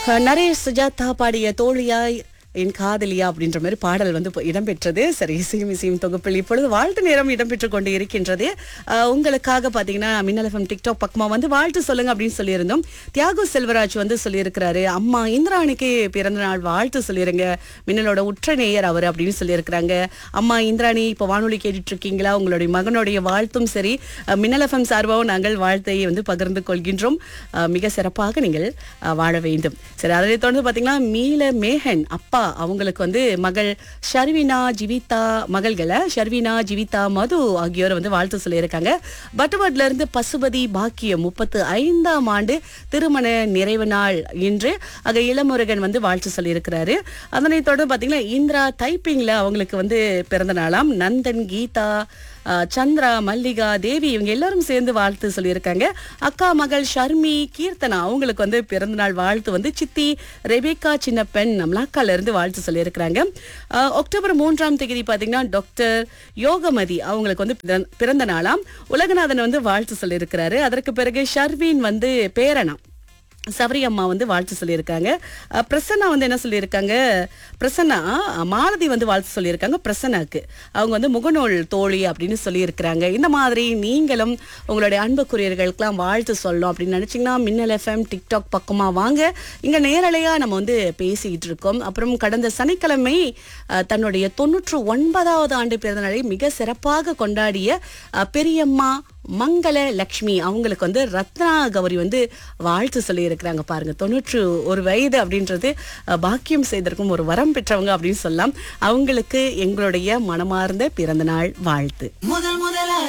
அஹ், நரேஷ் சுஜாதா பாடிய தோழியாய் என் காதலியா அப்படின்ற மாதிரி பாடல் வந்து இப்போ இடம்பெற்றது சரி இசையும் இசையும் தொகுப்பில் இப்பொழுது வாழ்த்து நேரம் இடம்பெற்று கொண்டு இருக்கின்றது அஹ், உங்களுக்காக பார்த்தீங்கன்னா மின்னல் எஃப்எம் டிக்டாக் பக்கமா வந்து வாழ்த்து சொல்லுங்க அப்படின்னு சொல்லியிருந்தோம் தியாகு செல்வராஜ் வந்து சொல்லியிருக்கிறாரு அம்மா இந்திராணிக்கு பிறந்த நாள் வாழ்த்து சொல்லிருங்க மின்னலோட உற்ற நேயர் அவர் அப்படின்னு சொல்லியிருக்கிறாங்க அம்மா இந்திராணி இப்போ வானொலி கேட்டுட்டு இருக்கீங்களா உங்களுடைய மகனுடைய வாழ்த்தும் சரி அஹ், மின்னல் எஃப்எம் சார்பாகவும் நாங்கள் வாழ்த்தை வந்து பகிர்ந்து கொள்கின்றோம் அஹ், மிக சிறப்பாக நீங்கள் அஹ், வாழ வேண்டும் சரி அதை தொடர்ந்து பார்த்தீங்கன்னா மீல மேகன் அப்பா அவங்களுக்கு வந்து மகள் ஷர்வினா ஜிவிதா மகள்களை ஷர்வினா ஜிவிதா மது ஆகியோர் வந்து வாழ்த்து சொல்லியிருக்காங்க பட்டுவட்ல இருந்து பசுபதி பாக்கியம் முப்பத்து ஐந்தாம் ஆண்டு திருமண நிறைவு நாள் இன்று ஆக இளமுருகன் வந்து வாழ்த்து சொல்லியிருக்கிறாரு அதனைத் தொடர்ந்து பார்த்தீங்கன்னா இந்திரா டைப்பிங்ல அவங்களுக்கு வந்து பிறந்த நாளாம் நந்தன் கீதா அஹ், சந்திரா மல்லிகா தேவி இவங்க எல்லாரும் சேர்ந்து வாழ்த்து சொல்லியிருக்காங்க அக்கா மகள் ஷர்மி கீர்த்தனா அவங்களுக்கு வந்து பிறந்தநாள் வாழ்த்து வந்து சித்தி ரெபேக்கா சின்ன பெண் நம்மளாக்கால இருந்து வாழ்த்து சொல்லியிருக்கிறாங்க அஹ், அக்டோபர் மூன்றாம் தேதி பார்த்தீங்கன்னா டாக்டர் யோகமதி அவங்களுக்கு வந்து பிறந்த- பிறந்த நாளாம் உலகநாதன் வந்து வாழ்த்து சொல்லியிருக்கிறாரு அதற்கு பிறகு ஷர்வீன் வந்து பேரனா சபரி அம்மா வந்து வாழ்த்து சொல்லியிருக்காங்க அஹ் பிரசன்னா வந்து என்ன சொல்லியிருக்காங்க பிரசன்னா அஹ் மாலதி வந்து வாழ்த்து சொல்லியிருக்காங்க பிரசன்னாக்கு அவங்க வந்து முகநூல் தோழி அப்படின்னு சொல்லியிருக்கிறாங்க இந்த மாதிரி நீங்களும் உங்களுடைய அன்புக்குரியர்களுக்கெல்லாம் வாழ்த்து சொல்லணும் அப்படின்னு நினைச்சீங்கன்னா மின்னல் எஃப்எம் டிக்டாக் பக்கமா வாங்க இங்க நேரலையா நம்ம வந்து பேசிக்கிட்டு இருக்கோம் அப்புறம் கடந்த சனிக்கிழமை அஹ், தன்னுடைய தொன்னூற்று ஒன்பதாவது ஆண்டு பிறந்த நாளை மிக சிறப்பாக கொண்டாடிய அஹ், பெரியம்மா மங்கள லக்ஷ்மி அவங்களுக்கு வந்து ரத்னா கௌரி வந்து வாழ்த்து சொல்லி இருக்கிறாங்க பாருங்க தொண்ணூற்று ஒரு வயது அப்படின்றது அஹ், பாக்கியம் செய்திருக்கும் ஒரு வரம் பெற்றவங்க அப்படின்னு சொல்லலாம் அவங்களுக்கு எங்களுடைய மனமார்ந்த பிறந்த நாள் வாழ்த்து முதல் முதலா